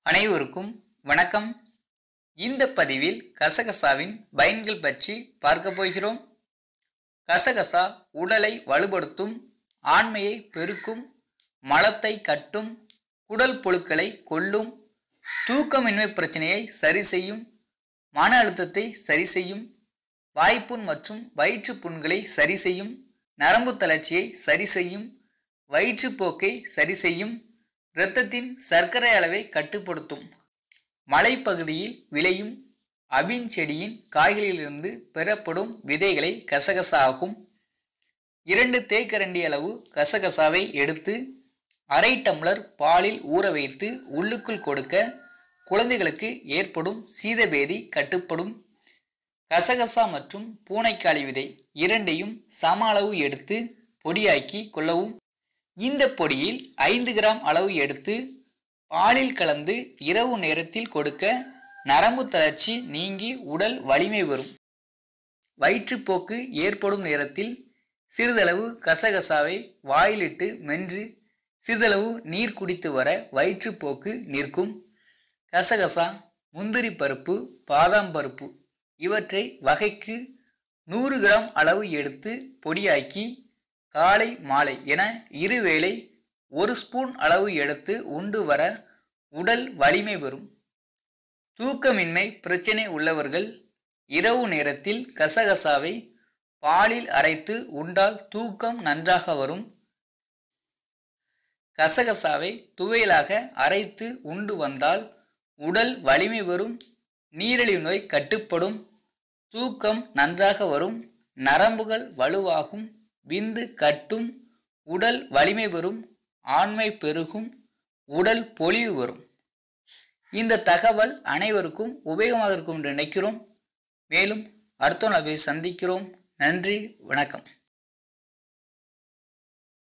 அனைவருக்கும் வணக்கம் இந்த பதிவில் கசகசாவின் பயன்கள் பற்றி பார்க்க போகிறோம் கசகசா உடலை வலுப்படுத்தும் ஆண்மையை பெருக்கும் மலத்தை கட்டும் குடல் புழுக்களை கொல்லும் தூக்கமின்மை பிரச்சனையை சரி செய்யும் மன அழுத்தத்தை சரி செய்யும் வாய்ப்புண் மற்றும் வயிற்று புண்களை சரி செய்யும் நரம்பு தளர்ச்சியை சரி செய்யும் வயிற்றுப்போக்கை சரி செய்யும் இரத்தத்தின் சர்க்கரை அளவை கட்டுப்படுத்தும் மலைப்பகுதியில் விளையும் அபின் செடியின் காய்களிலிருந்து பெறப்படும் விதைகளை கசகசா ஆகும் இரண்டு தேக்கரண்டி அளவு கசகசாவை எடுத்து அரை டம்ளர் பாலில் ஊற வைத்து உள்ளுக்குள் கொடுக்க குழந்தைகளுக்கு ஏற்படும் சீதபேதி கட்டுப்படும் கசகசா மற்றும் பூனைக்காளி விதை இரண்டையும் சம அளவு எடுத்து பொடியாக்கி கொள்ளவும் இந்த பொடியில் ஐந்து கிராம் அளவு எடுத்து பாலில் கலந்து இரவு நேரத்தில் கொடுக்க நரம்பு தளர்ச்சி நீங்கி உடல் வலிமை வரும் வயிற்றுப்போக்கு ஏற்படும் நேரத்தில் சிறிதளவு கசகசாவை வாயிலிட்டு மென்று சிறிதளவு நீர் குடித்து வர வயிற்றுப்போக்கு நிற்கும் கசகசா முந்திரி பருப்பு பாதாம் பருப்பு இவற்றை வகைக்கு நூறு கிராம் அளவு எடுத்து பொடியாக்கி காலை மாலை என இருவேளை ஒரு ஸ்பூன் அளவு எடுத்து உண்டு வர உடல் வலிமை பெறும் தூக்கமின்மை பிரச்சனை உள்ளவர்கள் இரவு நேரத்தில் கசகசாவை பாலில் அரைத்து உண்டால் தூக்கம் நன்றாக வரும் கசகசாவை துவையலாக அரைத்து உண்டு வந்தால் உடல் வலிமை வரும் நீரிழிவு நோய் கட்டுப்படும் தூக்கம் நன்றாக வரும் நரம்புகள் வலுவாகும் விந்து கட்டும் உடல் வலிமை பெறும் ஆண்மை பெருகும் உடல் பொலிவு வரும் இந்த தகவல் அனைவருக்கும் உபயோகமாக இருக்கும் என்று நினைக்கிறோம் மேலும் அடுத்த நாளை சந்திக்கிறோம் நன்றி வணக்கம்